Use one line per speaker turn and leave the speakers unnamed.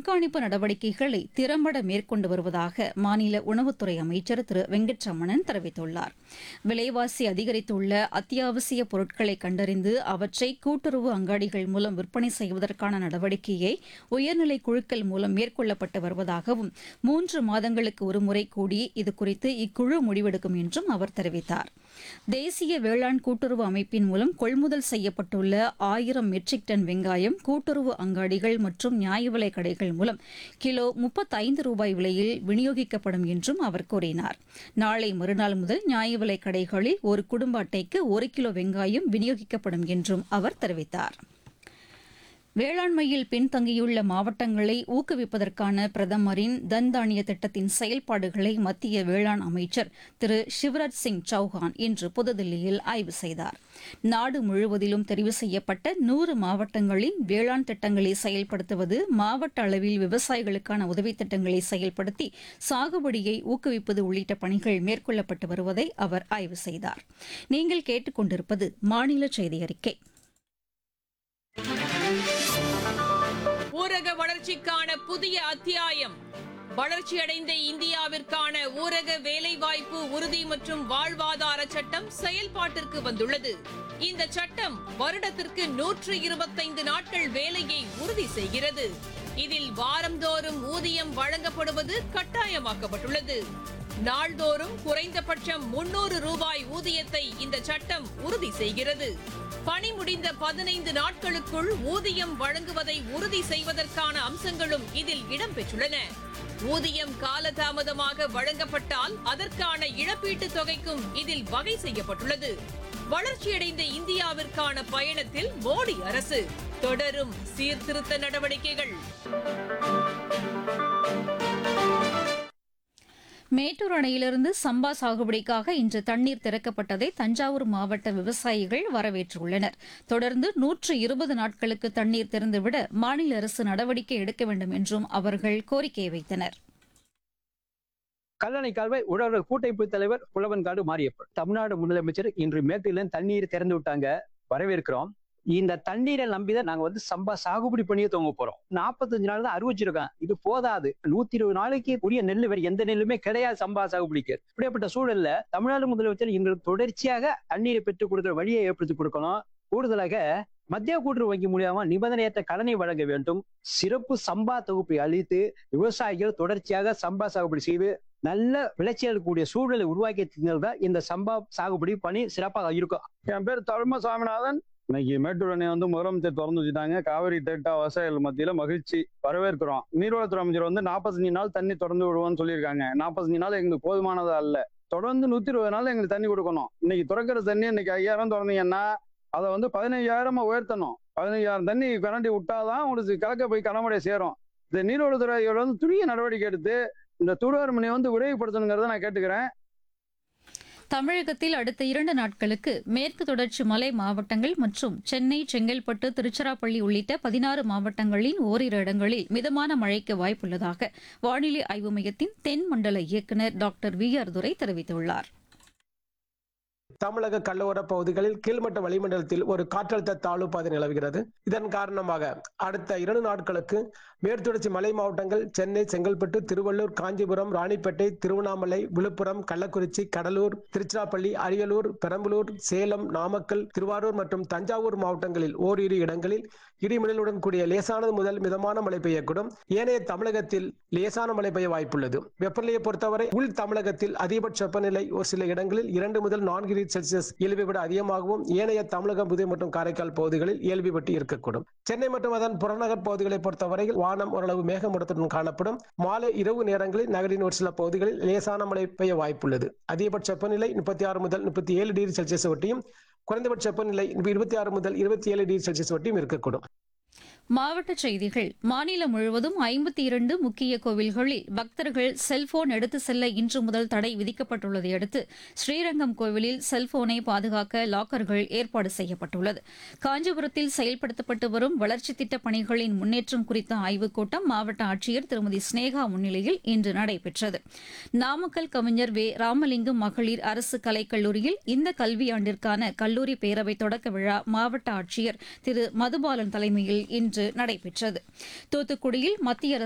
கண்காணிப்பு நடவடிக்கைகளை திறம்பட மேற்கொண்டு வருவதாக மாநில உணவுத்துறை அமைச்சர் திரு வெங்கட்ரமணன் தெரிவித்துள்ளார் விலைவாசி அதிகரித்துள்ள அத்தியாவசிய பொருட்களை கண்டறிந்து அவற்றை கூட்டுறவு அங்காடிகள் மூலம் விற்பனை செய்வதற்கான நடவடிக்கையை உயர்நிலை குழுக்கள் மூலம் மேற்கொள்ளப்பட்டு வருவதாகவும் மூன்று மாதங்களுக்கு ஒருமுறை கூடி இதுகுறித்து இக்குழு முடிவெடுக்கும் என்றும் அவர் தெரிவித்தார் தேசிய வேளாண் கூட்டுறவு அமைப்பின் மூலம் கொள்முதல் செய்யப்பட்டுள்ள ஆயிரம் மெட்ரிக் டன் வெங்காயம் கூட்டுறவு அங்காடிகள் மற்றும் நியாய விலை கடைகள் மூலம் கிலோ முப்பத்தைந்து ரூபாய் விலையில் விநியோகிக்கப்படும் என்றும் அவர் கூறினார் நாளை மறுநாள் முதல் நியாய விலை கடைகளில் ஒரு குடும்ப அட்டைக்கு ஒரு கிலோ வெங்காயம் விநியோகிக்கப்படும் என்றும் அவர் தெரிவித்தார் வேளாண்மையில் பின்தங்கியுள்ள மாவட்டங்களை ஊக்குவிப்பதற்கான பிரதமரின் தன் தானிய திட்டத்தின் செயல்பாடுகளை மத்திய வேளாண் அமைச்சர் திரு சிவராஜ் சிங் சௌஹான் இன்று புதுதில்லியில் ஆய்வு செய்தார் நாடு முழுவதிலும் தெரிவு செய்யப்பட்ட நூறு மாவட்டங்களின் வேளாண் திட்டங்களை செயல்படுத்துவது மாவட்ட அளவில் விவசாயிகளுக்கான உதவித் திட்டங்களை செயல்படுத்தி சாகுபடியை ஊக்குவிப்பது உள்ளிட்ட பணிகள் மேற்கொள்ளப்பட்டு வருவதை அவர் ஆய்வு செய்தார் நீங்கள் கேட்டுக்கொண்டிருப்பது மாநில செய்தி அறிக்கை
ஊரக வளர்ச்சிக்கான புதிய அத்தியாயம் வளர்ச்சியடைந்த இந்தியாவிற்கான ஊரக வேலைவாய்ப்பு உறுதி மற்றும் வாழ்வாதார சட்டம் செயல்பாட்டிற்கு வந்துள்ளது இந்த சட்டம் வருடத்திற்கு நூற்று இருபத்தைந்து நாட்கள் வேலையை உறுதி செய்கிறது இதில் வாரந்தோறும் ஊதியம் வழங்கப்படுவது கட்டாயமாக்கப்பட்டுள்ளது நாள்தோறும் குறைந்தபட்சம் முன்னூறு ரூபாய் ஊதியத்தை இந்த சட்டம் உறுதி செய்கிறது பணி முடிந்த பதினைந்து நாட்களுக்குள் ஊதியம் வழங்குவதை உறுதி செய்வதற்கான அம்சங்களும் இதில் இடம்பெற்றுள்ளன ஊதியம் காலதாமதமாக வழங்கப்பட்டால் அதற்கான இழப்பீட்டுத் தொகைக்கும் இதில் வகை செய்யப்பட்டுள்ளது வளர்ச்சியடைந்த இந்தியாவிற்கான பயணத்தில் மோடி அரசு தொடரும் சீர்திருத்த நடவடிக்கைகள்
மேட்டூர் அணையிலிருந்து சம்பா சாகுபடிக்காக இன்று தண்ணீர் திறக்கப்பட்டதை தஞ்சாவூர் மாவட்ட விவசாயிகள் வரவேற்றுள்ளனர் தொடர்ந்து நூற்று இருபது நாட்களுக்கு தண்ணீர் திறந்துவிட மாநில அரசு நடவடிக்கை எடுக்க வேண்டும் என்றும் அவர்கள் கோரிக்கை வைத்தனர்
கல்லணை கால்வாய் உழவர் கூட்டமைப்பு தலைவர் புலவன்காடு மாரியப்பன் தமிழ்நாடு முதலமைச்சர் இன்று மேட்டூர்ல தண்ணீர் திறந்து விட்டாங்க வரவேற்கிறோம் இந்த தண்ணீரை நம்பிதான் நாங்க வந்து சம்பா சாகுபடி பண்ணியே தொங்க போறோம் நாற்பத்தஞ்சு நாள் தான் அறிவிச்சிருக்கோம் இது போதாது நூத்தி இருபது நாளைக்கு உரிய நெல் வேற எந்த நெல்லுமே கிடையாது சம்பா சாகுபடிக்கு இப்படிப்பட்ட சூழல்ல தமிழ்நாடு முதலமைச்சர் இன்று தொடர்ச்சியாக தண்ணீரை பெற்றுக் கொடுக்கிற வழியை ஏற்படுத்தி கொடுக்கணும் கூடுதலாக மத்திய கூட்டுறவு வங்கி மூலியமா நிபந்தனையற்ற கடனை வழங்க வேண்டும் சிறப்பு சம்பா தொகுப்பை அளித்து விவசாயிகள் தொடர்ச்சியாக சம்பா சாகுபடி செய்து நல்ல விளைச்சல் கூடிய சூழலை உருவாக்கி தான் இந்த சம்பா சாகுபடி பணி சிறப்பாக இருக்கும்
என் பேர் தர்ம சாமிநாதன் இன்னைக்கு மேட்டூர் அணை வந்து முதலமைச்சர் திறந்து வச்சுட்டாங்க காவிரி டெல்டா விவசாயிகள் மத்தியில மகிழ்ச்சி வரவேற்கிறோம் நீர்வளத்துறை அமைச்சர் வந்து நாற்பத்தஞ்சு நாள் தண்ணி திறந்து விடுவோம்னு சொல்லியிருக்காங்க நாற்பத்தஞ்சு நாள் எங்களுக்கு போதுமானது அல்ல தொடர்ந்து நூத்தி இருபது நாள் எங்களுக்கு தண்ணி கொடுக்கணும் இன்னைக்கு திறக்கிற தண்ணி இன்னைக்கு ஐயாயிரம் திறந்தீங்கன்னா அதை வந்து பதினைஞ்சாயிரமா உயர்த்தணும் பதினைஞ்சாயிரம் தண்ணி கரண்டி விட்டாதான் உங்களுக்கு கலக்க போய் கடமுடைய சேரும் இந்த நீர்வளத்துறை வந்து துரிய நடவடிக்கை எடுத்து இந்த தூர்வார் மணியை வந்து விரைவுபடுத்தணுங்கிறத நான் கேட்டுக்கிறேன்
தமிழகத்தில் அடுத்த இரண்டு நாட்களுக்கு மேற்கு தொடர்ச்சி மலை மாவட்டங்கள் மற்றும் சென்னை செங்கல்பட்டு திருச்சிராப்பள்ளி உள்ளிட்ட பதினாறு மாவட்டங்களின் ஓரிரு இடங்களில் மிதமான மழைக்கு வாய்ப்புள்ளதாக வானிலை ஆய்வு மையத்தின் தென் மண்டல இயக்குநர் டாக்டர் வி ஆர் துரை தெரிவித்துள்ளார்
தமிழக கடலோர பகுதிகளில் கீழ்மட்ட வளிமண்டலத்தில் ஒரு காற்றழுத்த தாழ்வு பாதை நிலவுகிறது இதன் காரணமாக அடுத்த இரண்டு நாட்களுக்கு மேற்தொடர்ச்சி மலை மாவட்டங்கள் சென்னை செங்கல்பட்டு திருவள்ளூர் காஞ்சிபுரம் ராணிப்பேட்டை திருவண்ணாமலை விழுப்புரம் கள்ளக்குறிச்சி கடலூர் திருச்சிராப்பள்ளி அரியலூர் பெரம்பலூர் சேலம் நாமக்கல் திருவாரூர் மற்றும் தஞ்சாவூர் மாவட்டங்களில் ஓரிரு இடங்களில் இடிமின்னலுடன் கூடிய லேசானது முதல் மிதமான மழை பெய்யக்கூடும் ஏனைய தமிழகத்தில் லேசான மழை பெய்ய வாய்ப்புள்ளது வெப்பநிலையை பொறுத்தவரை உள் தமிழகத்தில் அதிகபட்ச வெப்பநிலை ஒரு சில இடங்களில் இரண்டு முதல் நான்கு டிகிரி செல்சியஸ் இயல்பை விட அதிகமாகவும் ஏனைய தமிழகம் புதுவை மற்றும் காரைக்கால் பகுதிகளில் இயல்பை விட்டு இருக்கக்கூடும் சென்னை மற்றும் அதன் புறநகர் பகுதிகளை பொறுத்தவரையில் வானம் ஓரளவு மேகமூட்டத்துடன் காணப்படும் மாலை இரவு நேரங்களில் நகரின் ஒரு சில பகுதிகளில் லேசான மழை பெய்ய வாய்ப்புள்ளது அதிகபட்ச வெப்பநிலை முப்பத்தி ஆறு முதல் முப்பத்தி ஏழு டிகிரி செல்சியஸ் ஒட்டியும் குறைந்தபட்ச வெப்பநிலை இருபத்தி ஆறு முதல் இருபத்தி ஏழு டிகிரி செல்சியஸ் ஒட்டியும் இருக்கக்கூடும்
மாவட்டச் செய்திகள் மாநிலம் முழுவதும் ஐம்பத்தி இரண்டு முக்கிய கோவில்களில் பக்தர்கள் செல்போன் எடுத்து செல்ல இன்று முதல் தடை விதிக்கப்பட்டுள்ளதை அடுத்து ஸ்ரீரங்கம் கோவிலில் செல்போனை பாதுகாக்க லாக்கர்கள் ஏற்பாடு செய்யப்பட்டுள்ளது காஞ்சிபுரத்தில் செயல்படுத்தப்பட்டு வரும் வளர்ச்சித் திட்டப் பணிகளின் முன்னேற்றம் குறித்த ஆய்வுக் கூட்டம் மாவட்ட ஆட்சியர் திருமதி ஸ்னேகா முன்னிலையில் இன்று நடைபெற்றது நாமக்கல் கவிஞர் வே ராமலிங்கம் மகளிர் அரசு கலைக்கல்லூரியில் இந்த கல்வியாண்டிற்கான கல்லூரி பேரவை தொடக்க விழா மாவட்ட ஆட்சியர் திரு மதுபாலன் தலைமையில் இன்று நடைபெற்றது தூத்துக்குடியில் மத்திய அரசு